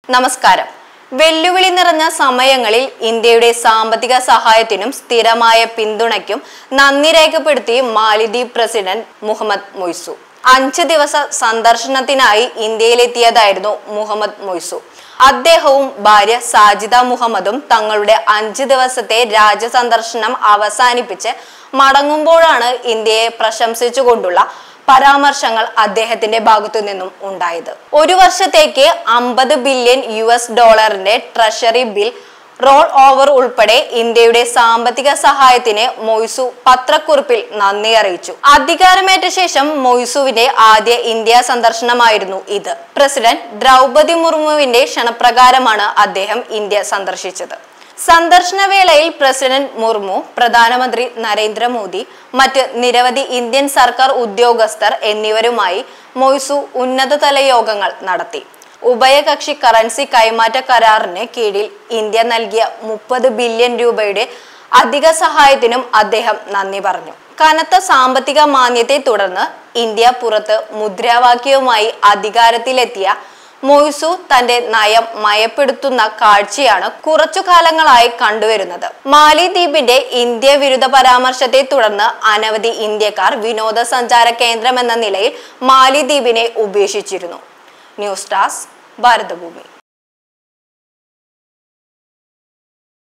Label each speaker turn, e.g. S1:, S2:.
S1: നമസ്കാരം വെല്ലുവിളി നിറഞ്ഞ സമയങ്ങളിൽ ഇന്ത്യയുടെ സാമ്പത്തിക സഹായത്തിനും സ്ഥിരമായ പിന്തുണയ്ക്കും നന്ദി രേഖപ്പെടുത്തി മാലിദ്വീപ് പ്രസിഡന്റ് മുഹമ്മദ് മൊയ്സു അഞ്ച് ദിവസ സന്ദർശനത്തിനായി ഇന്ത്യയിലെത്തിയതായിരുന്നു മുഹമ്മദ് മൊയ്സു അദ്ദേഹവും ഭാര്യ സാജിദ മുഹമ്മദും തങ്ങളുടെ അഞ്ച് ദിവസത്തെ രാജ്യസന്ദർശനം അവസാനിപ്പിച്ച് മടങ്ങുമ്പോഴാണ് ഇന്ത്യയെ പ്രശംസിച്ചുകൊണ്ടുള്ള പരാമർശങ്ങൾ അദ്ദേഹത്തിന്റെ ഭാഗത്തു നിന്നും ഉണ്ടായത് ഒരു വർഷത്തേക്ക് അമ്പത് ബില്യൺ യു എസ് ഡോളറിന്റെ ട്രഷറി ബിൽ റോൾ ഓവർ ഉൾപ്പെടെ ഇന്ത്യയുടെ സാമ്പത്തിക സഹായത്തിന് മൊയ്സു പത്രക്കുറിപ്പിൽ നന്ദി അറിയിച്ചു അധികാരമേറ്റ ശേഷം മൊയ്സുവിന്റെ ആദ്യ ഇന്ത്യ സന്ദർശനമായിരുന്നു ഇത് പ്രസിഡന്റ് ദ്രൗപതി മുർമുവിന്റെ ക്ഷണപ്രകാരമാണ് അദ്ദേഹം ഇന്ത്യ സന്ദർശിച്ചത് സന്ദർശന വേളയിൽ പ്രസിഡന്റ് മുർമു പ്രധാനമന്ത്രി നരേന്ദ്രമോദി മറ്റ് നിരവധി ഇന്ത്യൻ സർക്കാർ ഉദ്യോഗസ്ഥർ എന്നിവരുമായി മൊയ്സു ഉന്നതതല യോഗങ്ങൾ നടത്തി ഉഭയകക്ഷി കറൻസി കൈമാറ്റ കരാറിന് കീഴിൽ ഇന്ത്യ നൽകിയ മുപ്പത് ബില്യൺ രൂപയുടെ അധിക സഹായത്തിനും അദ്ദേഹം നന്ദി പറഞ്ഞു കനത്ത സാമ്പത്തിക മാന്ദ്യത്തെ തുടർന്ന് ഇന്ത്യ പുറത്ത് മുദ്രാവാക്യവുമായി അധികാരത്തിലെത്തിയ മൊയ്സു തന്റെ നയം മയപ്പെടുത്തുന്ന കാഴ്ചയാണ് കുറച്ചു കാലങ്ങളായി കണ്ടുവരുന്നത് മാലിദ്വീപിന്റെ ഇന്ത്യ വിരുദ്ധ പരാമർശത്തെ തുടർന്ന് അനവധി ഇന്ത്യക്കാർ വിനോദസഞ്ചാര കേന്ദ്രമെന്ന നിലയിൽ മാലിദ്വീപിനെ ഉപേക്ഷിച്ചിരുന്നു ന്യൂസ് ഡെസ്ക് ഭാരതഭൂമി